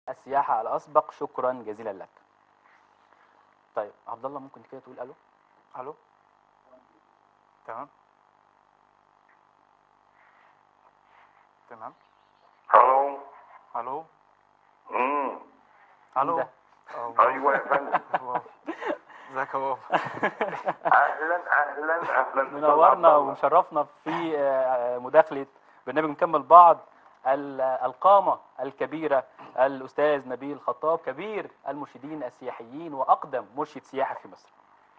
السياحه الاسبق شكرا جزيلا لك طيب عبد الله ممكن كده تقول الو الو تمام تمام الو الو امم الو ده؟ آه، ايوه يا فندم واو. ازيك يا بابا اهلا اهلا اهلا منورنا ومشرفنا في آه، مداخله برنامج نكمل بعض ال- القامه الكبيره الاستاذ نبيل خطاب كبير المرشدين السياحيين واقدم مرشد سياحي في مصر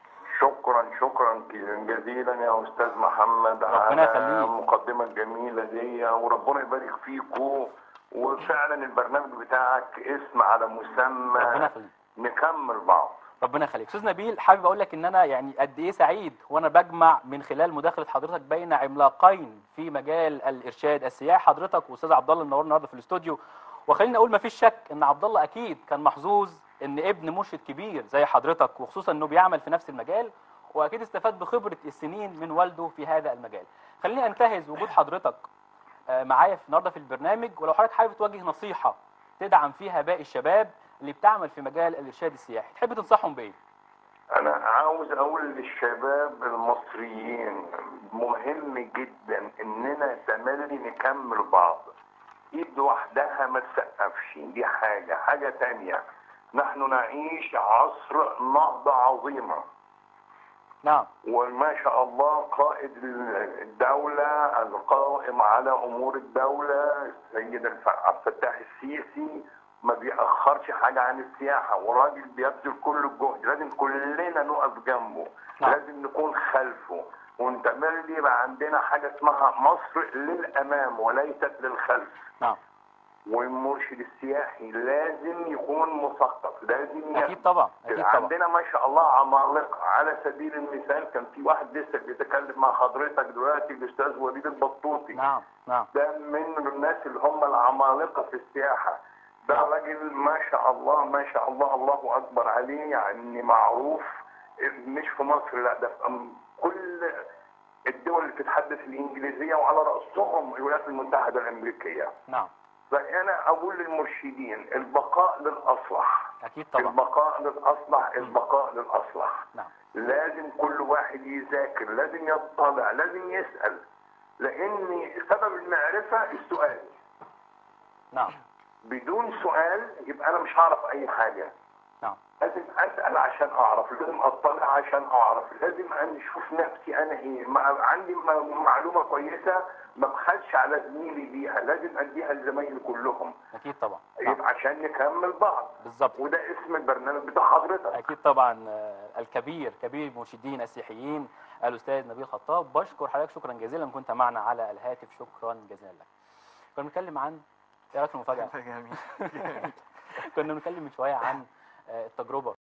شكرا شكرا جزيلا يا استاذ محمد ربنا على يخليك. المقدمه الجميله دي وربنا يبارك فيكم وفعلا البرنامج بتاعك اسم على ربنا مسمى يخليك نكمل بعض ربنا يخليك استاذ نبيل حابب اقول لك ان انا يعني قد ايه سعيد وانا بجمع من خلال مداخله حضرتك بين عملاقين في مجال الارشاد السياحي حضرتك واستاذ عبد الله منورنا النهارده في الاستوديو وخليني اقول ما فيش شك ان عبد الله اكيد كان محظوظ ان ابن مرشد كبير زي حضرتك وخصوصا انه بيعمل في نفس المجال واكيد استفاد بخبره السنين من والده في هذا المجال خليني انتهز وجود حضرتك آه، معايا في النهارده في البرنامج ولو حضرتك حابب توجه نصيحه تدعم فيها باقي الشباب اللي بتعمل في مجال الارشاد السياحي تحب تنصحهم بايه انا عاوز اقول للشباب المصريين مهم جدا اننا تملي نكمل بعض ايد وحدها ما تسقفش دي حاجة حاجة تانية نحن نعيش عصر نهضة عظيمة نعم وما شاء الله قائد الدولة القائم على أمور الدولة السيد الف- عبد الفتاح السيسي ما بيأخرش حاجة عن السياحة وراجل بيبذل كل الجهد لازم كلنا نقف جنبه نعم. لازم نكون خلفه ونتمنى يبقى عندنا حاجة اسمها مصر للأمام وليست للخلف نعم والمرشد السياحي لازم يكون مثقف لازم ي- اكيد طبعا اكيد طبعا عندنا ما شاء الله عمالقه على سبيل المثال كان في واحد لسه بيتكلم مع حضرتك دلوقتي الاستاذ وليد البطوطي نعم نعم ده من الناس اللي هم العمالقه في السياحه ده نعم. راجل ما شاء الله ما شاء الله الله اكبر عليه يعني معروف مش في مصر لا ده في أم- كل الدول اللي بتتحدث الانجليزيه وعلى راسهم الولايات المتحده الامريكيه نعم فانا اقول للمرشدين البقاء للاصلح اكيد طبعا البقاء للاصلح البقاء للاصلح نعم لازم كل واحد يذاكر لازم يطلع لازم يسال لان سبب المعرفه السؤال نعم بدون سؤال يبقى انا مش هعرف اي حاجه نعم لازم اسال عشان اعرف لازم اطلع عشان اعرف لازم أنا اشوف نفسي انا ايه مع- عندي م- معلومه كويسه ما بخلش على زميلي بيها لازم اديها لزمايلي كلهم اكيد طبعا نعم يبقى عشان نكمل بعض بالظبط وده اسم البرنامج بتاع حضرتك اكيد طبعا آه، الكبير كبير المرشدين السياحيين الاستاذ نبيل خطاب بشكر حضرتك شكرا جزيلا كنت معنا على الهاتف شكرا جزيلا لك كنا بنتكلم عن ايه رايك في المفاجاه جميل جميل كنا بنتكلم من شويه عن آه، التجربه